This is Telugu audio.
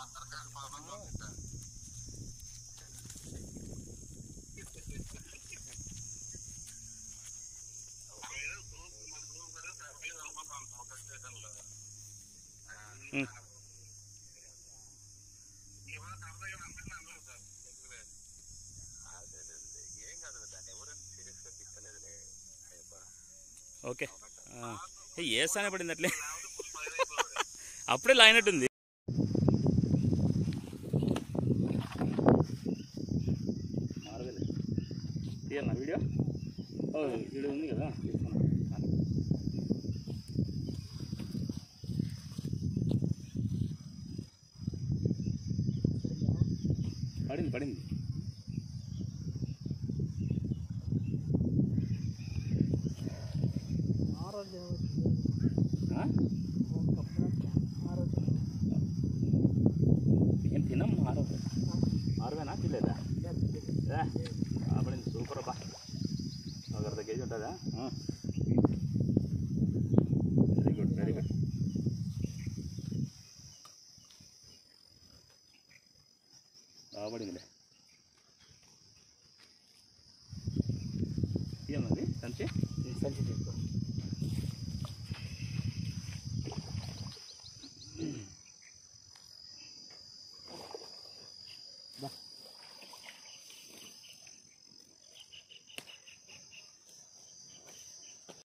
ఉమ్. ఓకే ఆ. ఏ, ఏ స్థానం పడింది అట్లే అప్పుడే లాగినట్టుంది మారవేలే తీయాలనా వీడియో ఓ వీడియో ఉంది కదా తీసుకున్నా పడింది పడింది